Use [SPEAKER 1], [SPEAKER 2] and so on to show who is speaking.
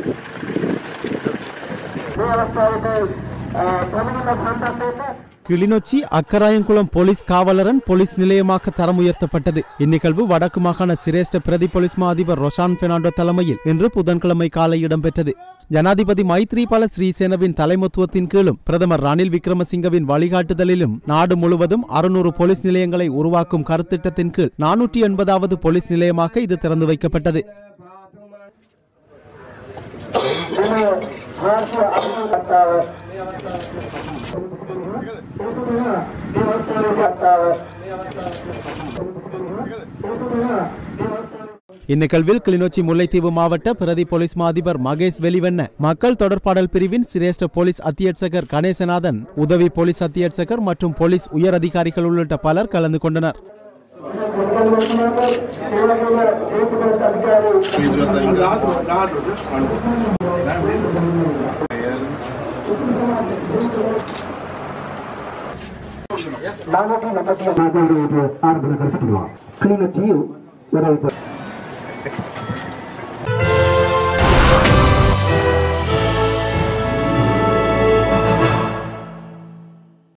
[SPEAKER 1] Kilinochchi Akkarayankulam police காவலரன் police நிலையமாக தரம் உயர்த்தப்பட்டது இந்நிகழ்வு வடக்கு மாகாண சிரேஷ்ட பிரதி போலீஸ் மா அதிபர் ரொஷான் பெர்னாண்டோ தலைமையில் இன்று புதன்கிழமை காலை இடம்பெற்றது ஜனாதிபதி மைத்ரிபால ஸ்ரீசேனவின் தலைமத்துவத்தின் கீழும் பிரதமர் ரணில் விக்ரமசிங்கவின் வழிகாட்டுதலிலும் நாடு முழுவதும் அறுநூறு போலீஸ் நிலையங்களை உருவாக்கும் கருத்திட்டத்தின் கீழ் நானூற்றி எண்பதாவது போலீஸ் நிலையமாக இது திறந்து வைக்கப்பட்டது இந்நிகழ்வில் கிளிநொச்சி முல்லைத்தீவு மாவட்ட பிரதி போலீஸ் மா அதிபர் மகேஷ் வெளிவண்ண மக்கள் தொடர்பாடல் பிரிவின் சிரேஷ்ட போலீஸ் அத்தியட்சகர் கணேசநாதன் உதவி போலீஸ் அத்தியட்சகர் மற்றும் போலீஸ் உயர் அதிகாரிகள் உள்ளிட்ட பலர் கலந்து கொண்டனர்
[SPEAKER 2] நானூற்றி எண்பத்தி ஒன்பது ஆரம்பத்தில் கிளிநொச்சி ஒரு